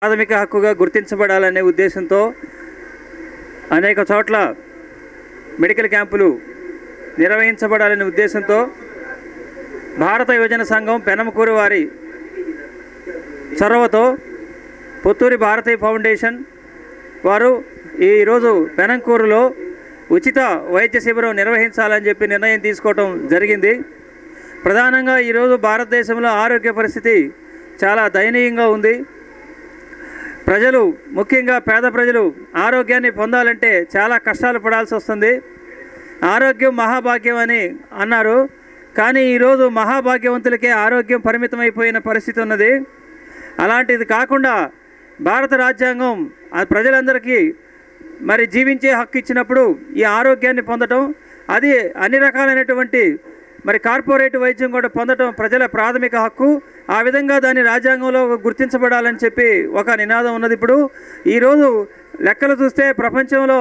ప్రాథమిక హక్కుగా గుర్తించబడాలనే ఉద్దేశంతో అనేక చోట్ల మెడికల్ క్యాంపులు నిర్వహించబడాలనే ఉద్దేశంతో భారత యువజన సంఘం పెనమకూరు వారి చొరవతో పుత్తూరి భారతీయ ఫౌండేషన్ వారు ఈరోజు పెనంకూరులో ఉచిత వైద్య శిబిరం నిర్వహించాలని చెప్పి నిర్ణయం తీసుకోవటం జరిగింది ప్రధానంగా ఈరోజు భారతదేశంలో ఆరోగ్య పరిస్థితి చాలా దయనీయంగా ఉంది ప్రజలు ముఖ్యంగా పేద ప్రజలు ఆరోగ్యాన్ని పొందాలంటే చాలా కష్టాలు పడాల్సి వస్తుంది ఆరోగ్యం మహాభాగ్యం అని అన్నారు కానీ ఈరోజు మహాభాగ్యవంతులకే ఆరోగ్యం పరిమితమైపోయిన పరిస్థితి ఉన్నది అలాంటిది కాకుండా భారత రాజ్యాంగం ఆ ప్రజలందరికీ మరి జీవించే హక్కు ఇచ్చినప్పుడు ఈ ఆరోగ్యాన్ని పొందటం అది అన్ని రకాలైనటువంటి మరి కార్పొరేట్ వైద్యం కూడా పొందటం ప్రజల ప్రాథమిక హక్కు ఆ విధంగా దాన్ని రాజ్యాంగంలో గుర్తించబడాలని చెప్పి ఒక నినాదం ఉన్నది ఇప్పుడు ఈరోజు లెక్కలు చూస్తే ప్రపంచంలో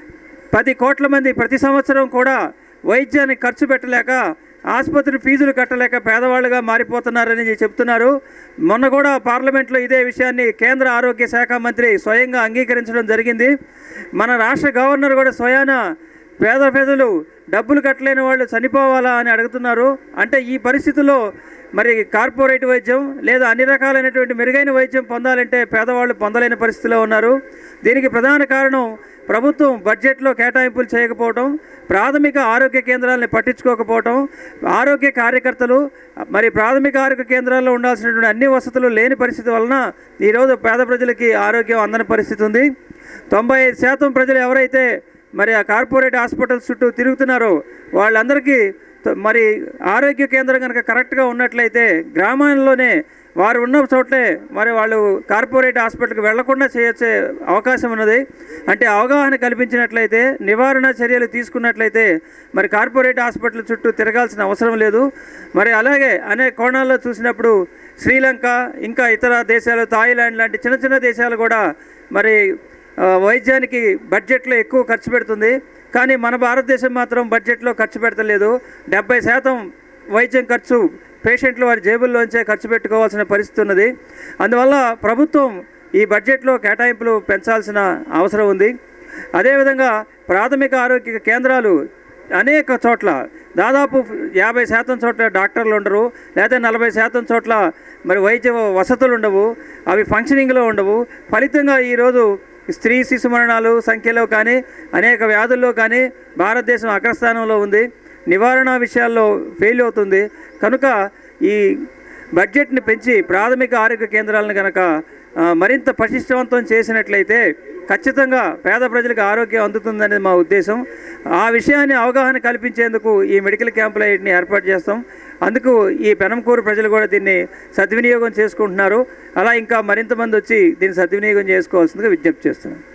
పది కోట్ల మంది ప్రతి సంవత్సరం కూడా వైద్యాన్ని ఖర్చు పెట్టలేక ఆసుపత్రి ఫీజులు కట్టలేక పేదవాళ్ళుగా మారిపోతున్నారని చెప్తున్నారు మొన్న కూడా పార్లమెంట్లో ఇదే విషయాన్ని కేంద్ర ఆరోగ్య శాఖ మంత్రి స్వయంగా అంగీకరించడం జరిగింది మన రాష్ట్ర గవర్నర్ కూడా స్వయాన పేద ప్రజలు డబ్బులు కట్టలేని వాళ్ళు చనిపోవాలా అని అడుగుతున్నారు అంటే ఈ పరిస్థితుల్లో మరి కార్పొరేట్ వైద్యం లేదా అన్ని రకాలైనటువంటి మెరుగైన వైద్యం పొందాలంటే పేదవాళ్ళు పొందలేని పరిస్థితిలో ఉన్నారు దీనికి ప్రధాన కారణం ప్రభుత్వం బడ్జెట్లో కేటాయింపులు చేయకపోవడం ప్రాథమిక ఆరోగ్య కేంద్రాలని పట్టించుకోకపోవడం ఆరోగ్య కార్యకర్తలు మరి ప్రాథమిక ఆరోగ్య కేంద్రాల్లో ఉండాల్సినటువంటి అన్ని వసతులు లేని పరిస్థితి వలన ఈరోజు పేద ప్రజలకి ఆరోగ్యం అందని పరిస్థితి ఉంది తొంభై ఐదు శాతం ప్రజలు ఎవరైతే మరి ఆ కార్పొరేట్ హాస్పిటల్స్ చుట్టూ తిరుగుతున్నారో వాళ్ళందరికీ త- మరి ఆరోగ్య కేంద్రం కనుక కరెక్ట్గా ఉన్నట్లయితే గ్రామాల్లోనే వారు ఉన్న చోట్లే మరి వాళ్ళు కార్పొరేట్ హాస్పిటల్కి వెళ్లకుండా చేయొచ్చే అవకాశం ఉన్నది అంటే అవగాహన కల్పించినట్లయితే నివారణ చర్యలు తీసుకున్నట్లయితే మరి కార్పొరేట్ హాస్పిటల్ చుట్టూ తిరగాల్సిన అవసరం లేదు మరి అలాగే అనేక కోణాల్లో చూసినప్పుడు శ్రీలంక ఇంకా ఇతర దేశాలు థాయిలాండ్ లాంటి చిన్న చిన్న దేశాలు కూడా మరి ఆ, వైద్యానికి బడ్జెట్లో ఎక్కువ ఖర్చు పెడుతుంది కానీ మన భారతదేశం మాత్రం బడ్జెట్లో ఖర్చు పెడతలేదు డెబ్బై శాతం వైద్యం ఖర్చు పేషెంట్లు వారి జేబుల్లోంచే ఖర్చు పెట్టుకోవాల్సిన పరిస్థితి ఉన్నది అందువల్ల ప్రభుత్వం ఈ బడ్జెట్లో కేటాయింపులు పెంచాల్సిన అవసరం ఉంది అదేవిధంగా ప్రాథమిక ఆరోగ్య కేంద్రాలు అనేక చోట్ల దాదాపు యాభై శాతం చోట్ల డాక్టర్లు ఉండరు లేదా నలభై శాతం చోట్ల మరి వైద్య వసతులు ఉండవు అవి ఫంక్షనింగ్లో ఉండవు ఫలితంగా ఈరోజు స్త్రీ శిశు మరణాలు సంఖ్యలో కానీ అనేక వ్యాధుల్లో కానీ భారతదేశం అగ్రస్థానంలో ఉంది నివారణ విషయాల్లో ఫెయిల్ అవుతుంది కనుక ఈ బడ్జెట్ని పెంచి ప్రాథమిక ఆరోగ్య కేంద్రాలను కనుక ఆ, మరింత పటిష్టవంతం చేసినట్లయితే ఖచ్చితంగా పేద ప్రజలకు ఆరోగ్యం అందుతుందనేది మా ఉద్దేశం ఆ విషయాన్ని అవగాహన కల్పించేందుకు ఈ మెడికల్ క్యాంపులన్నింటిని ఏర్పాటు చేస్తాం అందుకు ఈ పెనంకూరు ప్రజలు కూడా దీన్ని సద్వినియోగం చేసుకుంటున్నారు అలా ఇంకా మరింత మంది వచ్చి దీన్ని సద్వినియోగం చేసుకోవాల్సిందిగా విజ్ఞప్తి చేస్తున్నాం